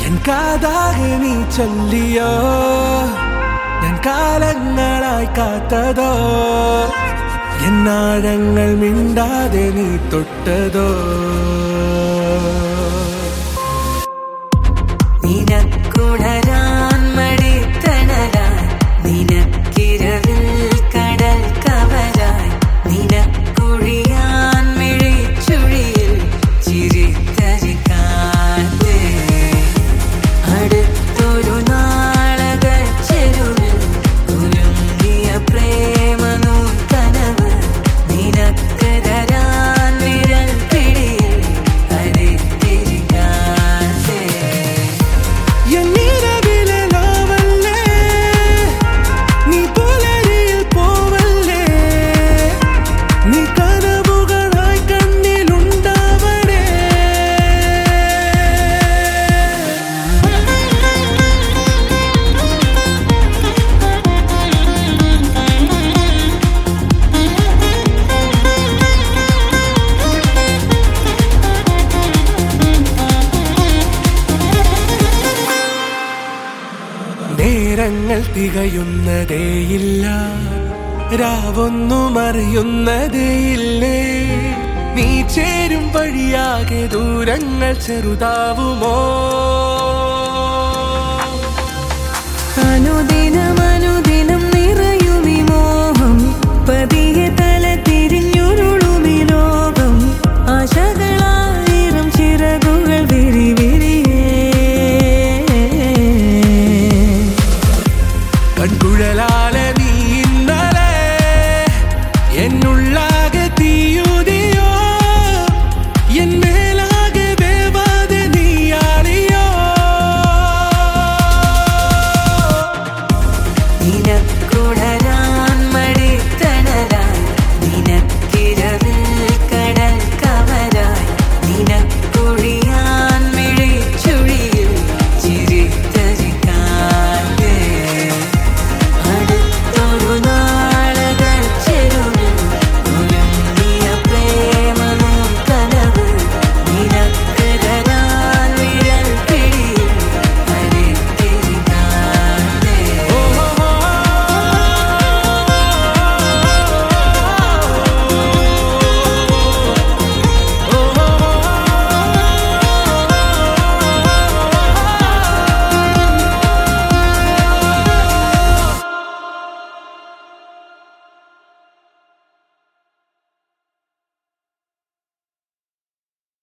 N കാതാകെ നീ ചൊല്ലിയോ ഞാൻ കാലങ്ങളായി കാത്തതോ എന്നാഴങ്ങൾ മിണ്ടാതെ നീ തൊട്ടതോ നിനക്കുണരാൻ മടിത്തണലായി നിനക്കിരവിൽ കടൽ കവലായി നിനക്കുഴിയാൻ മിഴിച്ചുഴിയിൽ ചിരിത്തരിക്കാത്തേ അടുത്തൊരു നാളക ചെരുവിൽ കുലുങ്ങിയ പ്രേമനൂത്തനവ് നിനക്ക് തരാൻ വിരൽ പിടിയിൽ അരിത്തിരിക്കാത്തേ എന്നിരവിലെ നോവല്ലേ നീ പുലരിയിൽ പോവല്ലേ നീ കനവുകളായി കണ്ണിലുണ്ടാവണേ നേരങ്ങൾ തികയുന്നതേയില്ല രാവൊന്നും അറിയുന്നതേയില്ലേ നീ ചേരും വഴിയാകെ ദൂരങ്ങൾ ചെറുതാവുമോ അനുദിനമനുദിനം